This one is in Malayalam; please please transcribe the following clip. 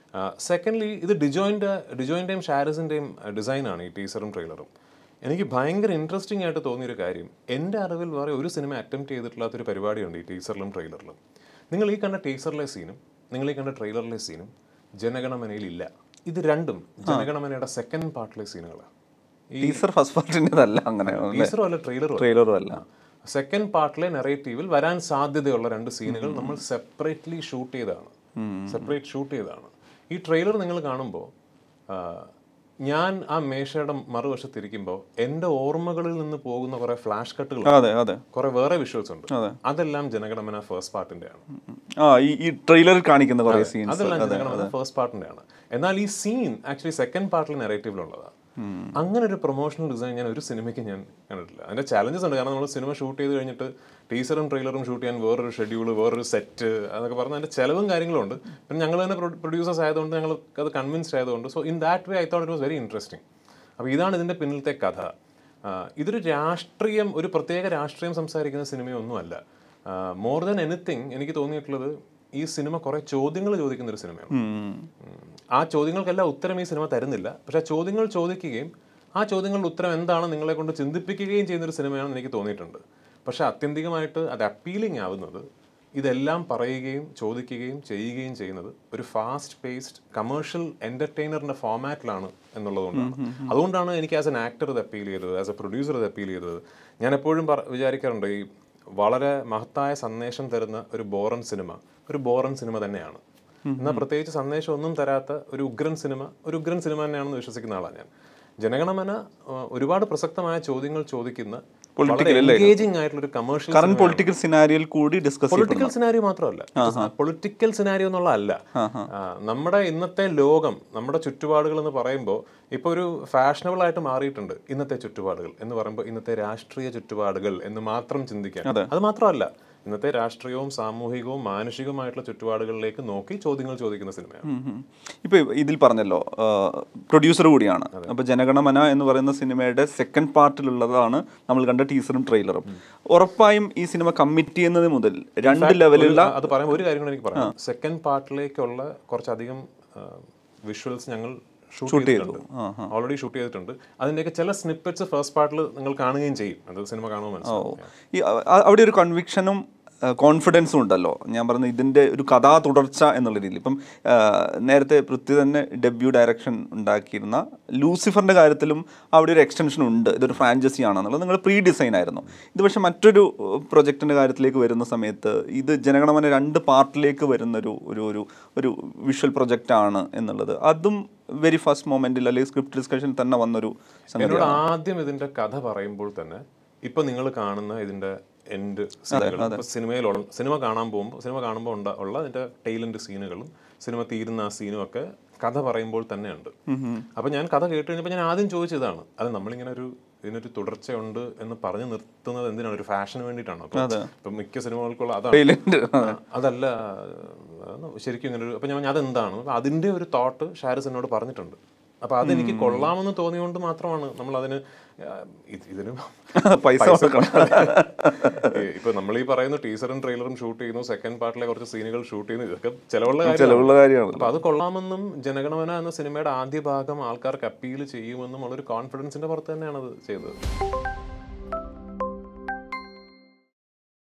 സെക്കൻഡ്ലി ഇത് ഡിജോയിൻ്റെ ഡിജോയിൻ്റെയും ഷാരസിൻ്റെയും ഡിസൈനാണ് ഈ ടീസറും ട്രെയിലറും എനിക്ക് ഭയങ്കര ഇൻട്രസ്റ്റിംഗ് ആയിട്ട് തോന്നിയൊരു കാര്യം എൻ്റെ അറിവിൽ വേറെ ഒരു സിനിമ അറ്റംപ്റ്റ് ചെയ്തിട്ടില്ലാത്തൊരു പരിപാടിയുണ്ട് ഈ ടീസറിലും ട്രെയിലറിലും നിങ്ങൾ ഈ കണ്ട ടീസറിലെ സീനും നിങ്ങൾ ഈ കണ്ട ട്രെയിലറിലെ സീനും ജനഗണമനയിൽ ഇല്ല ഇത് രണ്ടും ജനഗണമനയുടെ സെക്കൻഡ് പാർട്ടിലെ സീനുകളാണ് ടീസർ ഫസ്റ്റ് പാർട്ടിൻ്റെതല്ല അങ്ങനെ ടീസറും അല്ല ട്രെയിലറും ട്രെയിലറും അല്ല സെക്കൻഡ് പാർട്ടിലെ നെറേറ്റീവിൽ വരാൻ സാധ്യതയുള്ള രണ്ട് സീനുകൾ നമ്മൾ സെപ്പറേറ്റ്ലി ഷൂട്ട് ചെയ്തതാണ് സെപ്പറേറ്റ് ഷൂട്ട് ചെയ്തതാണ് ഈ ട്രെയിലർ നിങ്ങൾ കാണുമ്പോൾ ഞാൻ ആ മേശയുടെ മറുവശത്തിരിക്കുമ്പോൾ എൻ്റെ ഓർമ്മകളിൽ നിന്ന് പോകുന്ന കുറെ ഫ്ലാഷ് കട്ടുകൾ അതെ അതെ കുറെ വേറെ വിഷ്വൽസ് ഉണ്ട് അതെല്ലാം ജനഗണമന ഫസ്റ്റ് പാർട്ടിന്റെ ആണ് ആ ഈ ഈ ട്രെയിലറിൽ കാണിക്കുന്ന കുറേ സീൻസ് അതെല്ലാം ജനഗണമന ഫസ്റ്റ് പാർട്ടിന്റെ ആണ് എന്നാൽ ഈ സീൻ ആക്ച്വലി സെക്കൻഡ് പാർട്ടിൽ നെറേറ്റീവിലുള്ളതാണ് അങ്ങനെ ഒരു പ്രൊമോഷണൽ ഡിസൈൻ ഞാൻ ഒരു സിനിമയ്ക്ക് ഞാൻ കണ്ടിട്ടില്ല അതിന്റെ ചാലഞ്ചസ് ഉണ്ട് കാരണം നമ്മൾ സിനിമ ഷൂട്ട് ചെയ്ത് കഴിഞ്ഞിട്ട് ടീസറും ട്രെയിലറും ഷൂട്ട് ചെയ്യാൻ വേറൊരു ഷെഡ്യൂൾ വേറൊരു സെറ്റ് അതൊക്കെ പറഞ്ഞാൽ അതിന്റെ ചെലവും കാര്യങ്ങളും ഉണ്ട് പിന്നെ ഞങ്ങൾ തന്നെ പ്രൊഡ്യൂസേഴ്സ് ആയതുകൊണ്ട് ഞങ്ങൾ അത് കൺവിൻസ്ഡ് ആയതുകൊണ്ട് so in that way I thought it was very interesting അപ്പോൾ ഇതാണ് ഇതിന്റെ പിന്നിലത്തെ കഥ ആ, ഇതൊരു രാഷ്ട്രീയം ഒരു പ്രത്യേക രാഷ്ട്രീയം സംസാരിക്കുന്ന സിനിമയൊന്നുമല്ല മോർ ദാൻ എനിത്തിങ് എനിക്ക് തോന്നിയിട്ടുള്ളത് ഈ സിനിമ കുറെ ചോദ്യങ്ങൾ ചോദിക്കുന്ന ഒരു സിനിമയാണ് ഉം. ആ ചോദ്യങ്ങൾക്കെല്ലാം ഉത്തരം ഈ സിനിമ തരുന്നില്ല പക്ഷെ ആ ചോദ്യങ്ങൾ ചോദിക്കുകയും ആ ചോദ്യങ്ങളുടെ ഉത്തരം എന്താണ് നിങ്ങളെ കൊണ്ട് ചിന്തിപ്പിക്കുകയും ചെയ്യുന്ന ഒരു സിനിമയാണെന്ന് എനിക്ക് തോന്നിയിട്ടുണ്ട് പക്ഷെ ആത്യന്തികമായിട്ട് അത് അപ്പീലിംഗ് ആവുന്നത് ഇതെല്ലാം പറയുകയും ചോദിക്കുകയും ചെയ്യുകയും ചെയ്യുന്നത് ഒരു ഫാസ്റ്റ് പേസ്ഡ് കമേഴ്ഷ്യൽ എന്റർടൈനറിന്റെ ഫോമാറ്റിലാണ് എന്നുള്ളതുകൊണ്ടാണ് അതുകൊണ്ടാണ് എനിക്ക് ആസ് എൻ ആക്ടർ ഇത് അപ്പീൽ ചെയ്തത് ആസ് എ പ്രൊഡ്യൂസർ ഇത് അപ്പീൽ ചെയ്തത് ഞാൻ എപ്പോഴും പറ- വിചാരിക്കാറുണ്ട് ഈ വളരെ മഹത്തായ സന്ദേശം തരുന്ന ഒരു ബോറൻ സിനിമ ഒരു ബോറൻ സിനിമ തന്നെയാണ് എന്നാൽ പ്രത്യേകിച്ച് സന്ദേശം ഒന്നും തരാത്ത ഒരു ഉഗ്രൻ സിനിമ ഒരു ഉഗ്രൻ സിനിമ തന്നെയാണെന്ന് വിശ്വസിക്കുന്ന ആളാണ് ഞാൻ ജനഗണമന ആ, ഒരുപാട് പ്രസക്തമായ ചോദ്യങ്ങൾ ചോദിക്കുന്ന എൻഗേജിംഗ് ആയിട്ടുള്ള ഒരു കമേഴ്ഷ്യൽ കറന്റ് പൊളിറ്റിക്കൽ സിനാരിയിൽ കൂടി ഡിസ്കസ് പൊളിറ്റിക്കൽ സിനാരിയോ മാത്രമല്ല പൊളിറ്റിക്കൽ സിനാരിയോ എന്നുള്ള അല്ല ആ, നമ്മുടെ ഇന്നത്തെ ലോകം നമ്മുടെ ചുറ്റുപാടുകൾ എന്ന് പറയുമ്പോൾ ഇപ്പൊ ഒരു ഫാഷനബിൾ ആയിട്ട് മാറിയിട്ടുണ്ട് ഇന്നത്തെ ചുറ്റുപാടുകൾ എന്ന് പറയുമ്പോൾ ഇന്നത്തെ രാഷ്ട്രീയ ചുറ്റുപാടുകൾ എന്ന് മാത്രം ചിന്തിക്കാൻ അത് മാത്രമല്ല ഇന്നത്തെ രാഷ്ട്രീയവും സാമൂഹികവും മാനുഷികവുമായിട്ടുള്ള ചുറ്റുപാടുകളിലേക്ക് നോക്കി ചോദ്യങ്ങൾ ചോദിക്കുന്ന സിനിമയാണ് ഇപ്പൊ ഇതിൽ പറഞ്ഞല്ലോ പ്രൊഡ്യൂസർ കൂടിയാണ് അപ്പൊ ജനഗണമന എന്ന് പറയുന്ന സിനിമയുടെ സെക്കൻഡ് പാർട്ടിലുള്ളതാണ് നമ്മൾ കണ്ട ടീസറും ട്രെയിലറും ഉറപ്പായും ഈ സിനിമ കമ്മിറ്റ് ചെയ്യുന്നത് മുതൽ രണ്ട് ലെവലുള്ള ഒരു- അത് പറയാൻ ഒരു കാര്യം കൂടെ എനിക്ക് പറയാം സെക്കൻഡ് പാർട്ടിലേക്കുള്ള കുറച്ചധികം വിഷ്വൽസ് ഞങ്ങൾ ഷൂട്ട് ചെയ്തിട്ടുണ്ട് ഓൾറെഡി ഷൂട്ട് ചെയ്തിട്ടുണ്ട് അതിന്റെയൊക്കെ ചില സ്നിപ്പറ്റ്സ് ഫസ്റ്റ് പാർട്ടിൽ നിങ്ങൾ കാണുകയും ചെയ്യും അത് സിനിമ കാണുമ്പോൾ മനസ്സിലാവും ഈ അ- അ- അവിടെ ഒരു കൺവിക്ഷനും കോൺഫിഡൻസും ഉണ്ടല്ലോ ഞാൻ പറഞ്ഞ ഇതിൻ്റെ ഒരു കഥാ തുടർച്ച എന്നുള്ള രീതിയിൽ ഇപ്പം ആ, നേരത്തെ പൃഥ്വി തന്നെ ഡെബ്യൂ ഡയറക്ഷൻ ഉണ്ടാക്കിയിരുന്ന ലൂസിഫറിൻ്റെ കാര്യത്തിലും അവിടെ ഒരു എക്സ്റ്റൻഷൻ ഉണ്ട് ഇതൊരു ഫ്രാഞ്ചൈസി ആണെന്നുള്ളത് നിങ്ങൾ പ്രീ ഡിസൈൻ ആയിരുന്നു ഇത് പക്ഷേ മറ്റൊരു പ്രൊജക്റ്റിൻ്റെ കാര്യത്തിലേക്ക് വരുന്ന സമയത്ത് ഇത് ജനഗണമന രണ്ട് പാർട്ടിലേക്ക് വരുന്നൊരു ഒരു ഒരു ഒരു വിഷ്വൽ പ്രൊജക്റ്റ് ആണ് എന്നുള്ളത് അതും വെരി ഫസ്റ്റ് മൊമെന്റിൽ അല്ലെങ്കിൽ സ്ക്രിപ്റ്റ് ഡിസ്കഷൻ തന്നെ വന്നൊരു സംഗതി എന്നോട് ആദ്യം ഇതിന്റെ കഥ പറയുമ്പോൾ തന്നെ ഇപ്പൊ നിങ്ങൾ കാണുന്ന ഇതിന്റെ എൻഡ് സീനുകൾ സിനിമയിലുള്ള സിനിമ കാണാൻ പോകുമ്പോൾ സിനിമ കാണുമ്പോൾ ഉണ്ട ഉള്ള ഇതിന്റെ ടൈലന്റ് സീനുകളും സിനിമ തീരുന്ന ആ സീനും ഒക്കെ കഥ പറയുമ്പോൾ തന്നെയുണ്ട് അപ്പൊ ഞാൻ കഥ കേട്ട് കഴിഞ്ഞപ്പോൾ ഞാൻ ആദ്യം ചോദിച്ചതാണ് അത് നമ്മളിങ്ങനെ ഒരു ഇതിനൊരു തുടർച്ചയുണ്ട് എന്ന് പറഞ്ഞു നിർത്തുന്നത് എന്തിനാണ് ഒരു ഫാഷന് വേണ്ടിയിട്ടാണ് അപ്പൊ ഇപ്പൊ മിക്ക സിനിമകൾക്കുള്ള അതാണ് Silent. ആ, അതല്ല അതൊന്ന് ശരിക്കും ഇങ്ങനെ ഒരു അപ്പൊ ഞാൻ അതെന്താണ് അപ്പൊ അതിന്റെ ഒരു തോട്ട് ഷാരിസ് എന്നോട് പറഞ്ഞിട്ടുണ്ട് അപ്പൊ അതെനിക്ക് കൊള്ളാമെന്ന് തോന്നിയോണ്ട് മാത്രമാണ് നമ്മൾ അതിന് ആ, ഇത് ഇതിന് പൈസ കൊടുക്കണം. ഈ- ഇപ്പൊ നമ്മൾ ഈ പറയുന്ന ടീസറും ട്രെയിലറും ഷൂട്ട് ചെയ്യുന്നു സെക്കൻഡ് പാർട്ടിലെ കുറച്ച് സീനുകൾ ഷൂട്ട് ചെയ്യുന്നു ഇതൊക്കെ ചിലവുള്ള കാര്യമാണ് ചിലവുള്ള കാര്യമാണ് അപ്പൊ അത് കൊള്ളാമെന്നും ജനഗണമന എന്ന സിനിമയുടെ ആദ്യ ഭാഗം ആൾക്കാർക്ക് അപ്പീൽ ചെയ്യുമെന്നും ഉള്ളൊരു കോൺഫിഡൻസിന്റെ പുറത്ത് തന്നെയാണ് അത് ചെയ്തത്